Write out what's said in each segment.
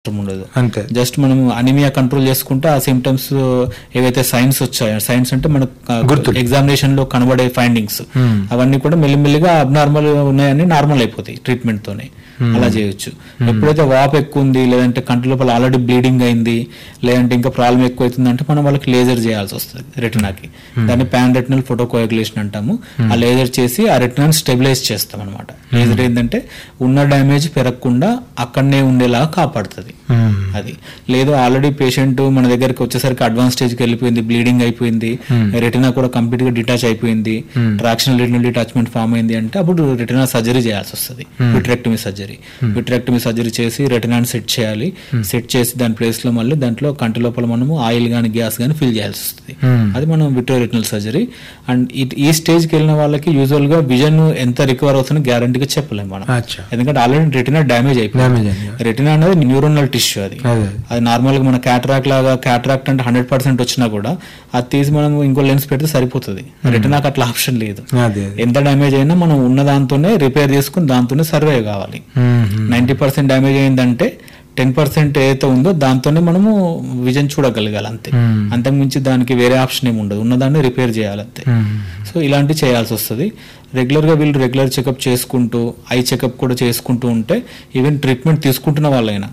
అవసరం ఉండదు అంతే జస్ట్ మనం అనిమియా కంట్రోల్ చేసుకుంటే ఆ సిమ్టమ్స్ ఏవైతే సైన్స్ వచ్చాయో సైన్స్ అంటే మనకు గుర్తులు. ఎగ్జామినేషన్ లో కనబడే ఫైండింగ్స్ Hmm. అవన్నీ కూడా మెల్లిమెల్లిగా అబ్నార్మల్ ఉన్నాయని నార్మల్ అయిపోతాయి ట్రీట్మెంట్ తోనే అలా చేయొచ్చు ఎప్పుడైతే వాప్ ఎక్కువ ఉంది లేదంటే కంటి లోపల ఆల్రెడీ బ్లీడింగ్ అయింది లేదంటే ఇంకా ప్రాబ్లం ఎక్కువ అవుతుంది అంటే మనం వాళ్ళకి లేజర్ చేయాల్సి వస్తుంది రెటినాకి దాన్ని పాన్ రెటినల్ ఫోటో కోయాగులేషన్ అంటాము ఆ లేజర్ చేసి ఆ రెటినాని స్టెబిలైజ్ చేస్తాం అనమాట లేజర్ ఏంటంటే ఉన్న డ్యామేజ్ పెరగకుండా అక్కడనే ఉండేలా కాపాడుతుంది మ్మ్. అది లేదు ఆల్రెడీ పేషెంట్ మన దగ్గరికి వచ్చేసరికి అడ్వాన్స్ స్టేజ్ కి వెళ్ళిపోయింది బ్లీడింగ్ అయిపోయింది రెటినా కూడా కంప్లీట్ గా డిటాచ్ అయిపోయింది ట్రాక్షనల్ రెటినల్ డిటాచ్మెంట్ ఫామ్ అయింది అంటే అప్పుడు రెటినా సర్జరీ చేయాల్సి వస్తుంది విట్రెక్టమీ సర్జరీ విట్రెక్టమీ సర్జరీ చేసి రెటినాని సెట్ చేయాలి సెట్ చేసి దాని ప్లేస్ లో మళ్ళీ దాంట్లో కంటి లోపల మనము ఆయిల్ గాని గ్యాస్ గాని ఫిల్ చేయాల్సి వస్తుంది మ్మ్. అది మనం విట్రో రెటినల్ సర్జరీ అండ్ ఈ- ఈ స్టేజ్ కి వెళ్ళిన వాళ్ళకి యూజువల్ గా విజన్ ఎంత రికవర్ అవుతుందో గ్యారంటీగా చెప్పలేము మనం అచ్చా ఎందుకంటే ఆల్రెడీ రెటినా డ్యామేజ్ అయిపోయింది డ్యామేజ్ అయింది రెటినా అనేది న్యూరోనల్ టిష్యూ అది అదే అది నార్మల్ గా మన క్యాట్రాక్ట్ లాగా క్యాట్రాక్ట్ అంటే హండ్రెడ్ పర్సెంట్ వచ్చినా కూడా అది తీసి మనం ఇంకో లెన్స్ పెడితే సరిపోతుంది రెటినాకి అట్లా ఆప్షన్ లేదు అదే అదే ఎంత డ్యామేజ్ అయినా మనం ఉన్న దాంతోనే రిపేర్ చేసుకుని దాంతోనే సర్వే కావాలి మ్మ్. నైంటీ పర్సెంట్ డ్యామేజ్ అయిందంటే టెన్ పర్సెంట్ ఏదైతే ఉందో దాంతోనే మనము విజన్ చూడగలగాలి అంతే మ్మ్. అంతకుమించి దానికి వేరే ఆప్షన్ ఏమి ఉండదు ఉన్నదాన్ని రిపేర్ చేయాలి అంతే మ్మ్. సో ఇలాంటివి చేయాల్సి వస్తుంది రెగ్యులర్గా వీళ్ళు రెగ్యులర్ చెకప్ చేసుకుంటూ ఐ చెకప్ కూడా చేసుకుంటూ ఉంటే ఈవెన్ ట్రీట్మెంట్ తీసుకుంటున్న వాళ్ళైనా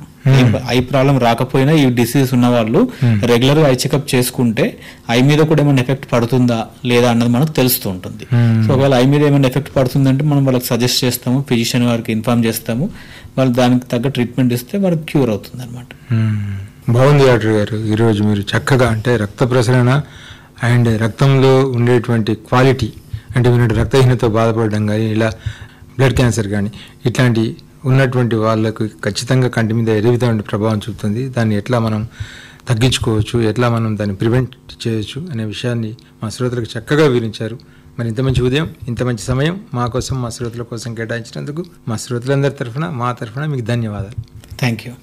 ఐ ప్రాబ్లం రాకపోయినా ఈ డిసీజ్ ఉన్న వాళ్ళు రెగ్యులర్గా ఐ చెకప్ చేసుకుంటే ఐ మీద కూడా ఏమైనా ఎఫెక్ట్ పడుతుందా లేదా అన్నది మనకు తెలుస్తూ ఉంటుంది Hmm. సో ఒకవేళ ఐ మీద ఏమైనా ఎఫెక్ట్ పడుతుందంటే మనం వాళ్ళకి సజెస్ట్ చేస్తాము ఫిజిషియన్ వారికి ఇన్ఫార్మ్ చేస్తాము వాళ్ళు దానికి తగ్గ ట్రీట్మెంట్ ఇస్తే వాళ్ళకి క్యూర్ అవుతుంది అనమాట మ్మ్. బాగుంది డాక్టర్ గారు ఈరోజు మీరు చక్కగా అంటే రక్త ప్రసరణ అండ్ రక్తంలో ఉండేటువంటి క్వాలిటీ అంటే మీరు రక్తహీనతో బాధపడడం కానీ ఇలా బ్లడ్ క్యాన్సర్ కానీ ఇట్లాంటి ఉన్నటువంటి వాళ్ళకు ఖచ్చితంగా కంటి మీద ఏ విధమైన ప్రభావం చూపుతుంది దాన్ని ఎట్లా మనం తగ్గించుకోవచ్చు ఎట్లా మనం దాన్ని ప్రివెంట్ చేయొచ్చు అనే విషయాన్ని మా శ్రోతలకు చక్కగా వివరించారు మరి ఇంత మంచి ఉదయం ఇంత మంచి సమయం మా కోసం మా శ్రోతల కోసం కేటాయించినందుకు మా శ్రోతలందరి తరఫున మా తరఫున మీకు ధన్యవాదాలు థ్యాంక్ యూ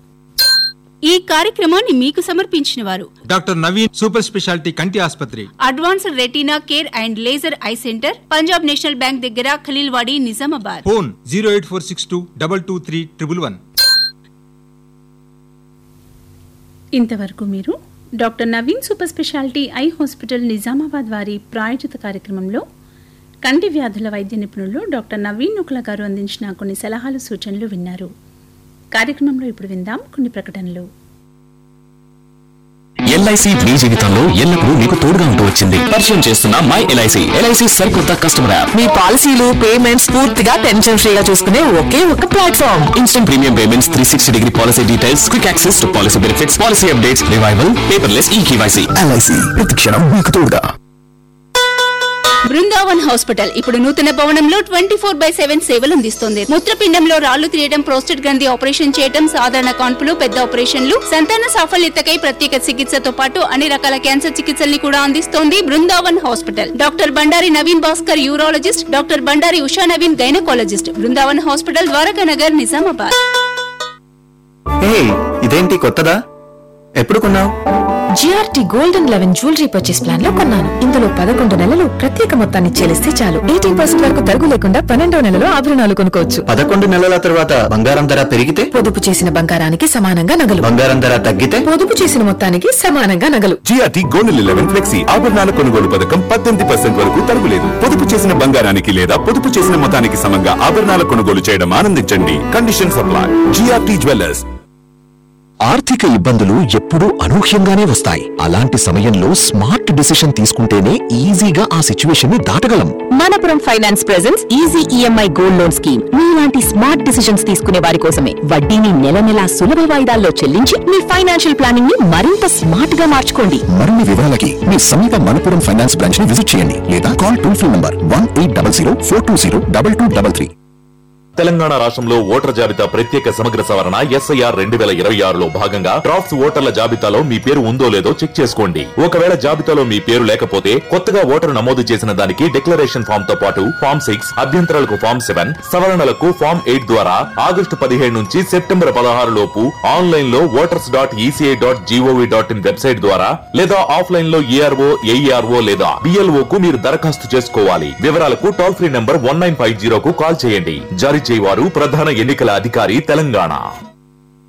ఈ కార్యక్రమాన్ని మీకు సమర్పించిన వారు డాక్టర్ నవీన్ సూపర్ స్పెషాలిటీ కంటి ఆసుపత్రి advanced retina care and laser eye centre Punjab national bank దగ్గర Khaleelwadi Nizamabad phone zero eight four six two double two three triple one ఇంతవరకు మీరు doctor Naveen super speciality eye hospital Nizamabad వారి ప్రాయోజిత కార్యక్రమంలో కంటి వ్యాధుల వైద్య నిపుణులు డాక్టర్ నవీన్ నుకుల గారు అందించిన కొన్ని సలహాలు సూచనలు విన్నారు కార్యక్రమంలో ఇప్పుడు విందాం కొన్ని ప్రకటనలు ఎల్ఐసి మీ జీవితంలో ఎల్లప్పుడూ మీకు తోడుగా ఉంటూ వచ్చింది పరిచయం చేస్తున్న మై ఎల్ఐసి ఎల్ఐసి సరికొత్త కస్టమర్ యాప్ మీ పాలసీలు పేమెంట్స్ పూర్తిగా టెన్షన్ ఫ్రీగా చూసుకునే ఒకే ఒక platform instant premium payments three sixty degree policy details quick access to policy benefits policy updates revival paperless e KYC LIC ప్రతి క్షణం మీకు తోడుగా బృందావన్ హాస్పిటల్ ఇప్పుడు నూతన భవనంలో ట్వంటీ ఫోర్ బై సెవెన్ సేవలు అందిస్తుంది మూత్రపిండంలో రాళ్లు తీయడం ప్రోస్టేట్ గ్రంథి ఆపరేషన్ చేయడం సాధారణ కాన్పులు పెద్ద ఆపరేషన్లు సంతాన సాఫల్యతకై ప్రత్యేక చికిత్సతో పాటు అన్ని రకాల క్యాన్సర్ చికిత్సల్ని కూడా అందిస్తోంది Brindavan hospital doctor Bandari Naveen Bhaskar urologist doctor Bandari Usha Naveen gynaecologist Brindavan hospital Dwaraka Nagar Nizamabad ఏ ఇదేంటి కొత్తదా ఎప్పుడు కొన్నావు GRT gold and eleven jewellery purchase plan లో కొన్నాను ఇందులో పదకొండు నెలలు ప్రత్యేక మొత్తాన్ని చెల్లిస్తే చాలు ఎయిటీన్ పర్సెంట్ వరకు తరుగు లేకుండా పన్నెండో నెలలో ఆభరణాలు కొనుక్కోవచ్చు పదకొండు నెలల తర్వాత బంగారం ధర పెరిగితే పొదుపు చేసిన బంగారానికి సమానంగా నగలు బంగారం ధర తగ్గితే పొదుపు చేసిన మొత్తానికి సమానంగా నగలు జిఆర్టీ గోల్డ్ లెవెన్ ఫ్లెక్సీ ఆభరణాల కొనుగోలు పథకం పద్దెనిమిది పర్సెంట్ వరకు తరుగులేదు పొదుపు చేసిన బంగారానికి లేదా పొదుపు చేసిన మొత్తానికి సమంగా ఆభరణాల కొనుగోలు చేయడం ఆనందించండి కండిషన్ సప్లై జిఆర్టీ జ్యువెలర్స్ ఆర్థిక ఇబ్బందులు ఎప్పుడూ అనూహ్యంగానే వస్తాయి అలాంటి సమయంలో స్మార్ట్ డిసిషన్ తీసుకుంటేనే ఈజీగా ఆ సిచ్యువేషన్ ని దాటగలం Manappuram finance presents easy EMI gold loan scheme మీలాంటి స్మార్ట్ డిసిషన్స్ తీసుకునే వారి కోసమే వడ్డీని నెల నెలా సులభ వాయిదాల్లో చెల్లించి మీ ఫైనాన్షియల్ ప్లానింగ్ ని మరింత స్మార్ట్ గా మార్చుకోండి మరిన్ని వివరాలకి మీ సమీప మనపురం ఫైనాన్స్ బ్రాంచ్ ని విజిట్ చేయండి లేదా call toll free number one eight double zero four two zero double two double three Telangana రాష్ట్రంలో ఓటర్ జాబితా ప్రత్యేక సమగ్ర సవరణ ఎస్ఐఆర్ రెండు వేల ఇరవై ఆరులో భాగంగా డ్రాఫ్ట్స్ ఓటర్ల జాబితాలో మీ పేరు ఉందో లేదో చెక్ చేసుకోండి ఒకవేళ జాబితాలో మీ పేరు లేకపోతే కొత్తగా ఓటరు నమోదు చేసిన దానికి డిక్లరేషన్ ఫామ్ తో పాటు ఫామ్ సిక్స్ అభ్యంతరాలకు ఫామ్ సెవెన్ సవరణలకు ఫామ్ ఎయిట్ ద్వారా ఆగస్టు పదిహేడు నుంచి సెప్టెంబర్ పదహారు లోపు ఆన్లైన్ లో voters dot ECI dot GOV dot IN website ద్వారా లేదా ఆఫ్లైన్ లో ఏఆర్ఓ ఏఈఆర్ఓ లేదా బిఎల్ఓ కు మీరు దరఖాస్తు చేసుకోవాలి వివరాలకు toll free number one nine five zero కు కాల్ చేయండి జారీ చేయవారు ప్రధాన ఎన్నికల అధికారి తెలంగాణ